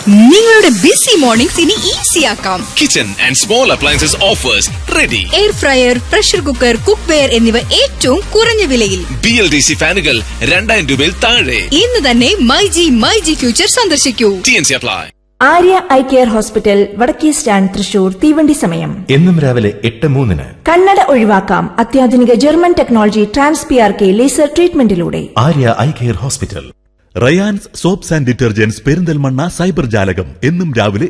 നിങ്ങളുടെ busy mornings ഇനി easy ആക്കാം kitchen and small appliances offers ready air fryer pressure cooker cookware എന്നിവ ഏറ്റവും കുറഞ്ഞ വിലയിൽ ബി എൽ ഡി സി ഫാനുകൾ രണ്ടായിരം രൂപയിൽ താഴെ ഇന്ന് തന്നെ my G my G future സന്ദർശിക്കൂ T N C apply Arya eye care hospital വടക്കേ സ്റ്റാൻഡ് തൃശൂർ തീവണ്ടി സമയം എന്നും രാവിലെ എട്ട് മൂന്നിന് കണ്ണട ഒഴിവാക്കാം അത്യാധുനിക German technology trans P R K laser ട്രീറ്റ്മെന്റിലൂടെ Arya eye care hospital Rayan's soaps and detergents Perinthalmanna cyber ജാലകം എന്നും രാവിലെ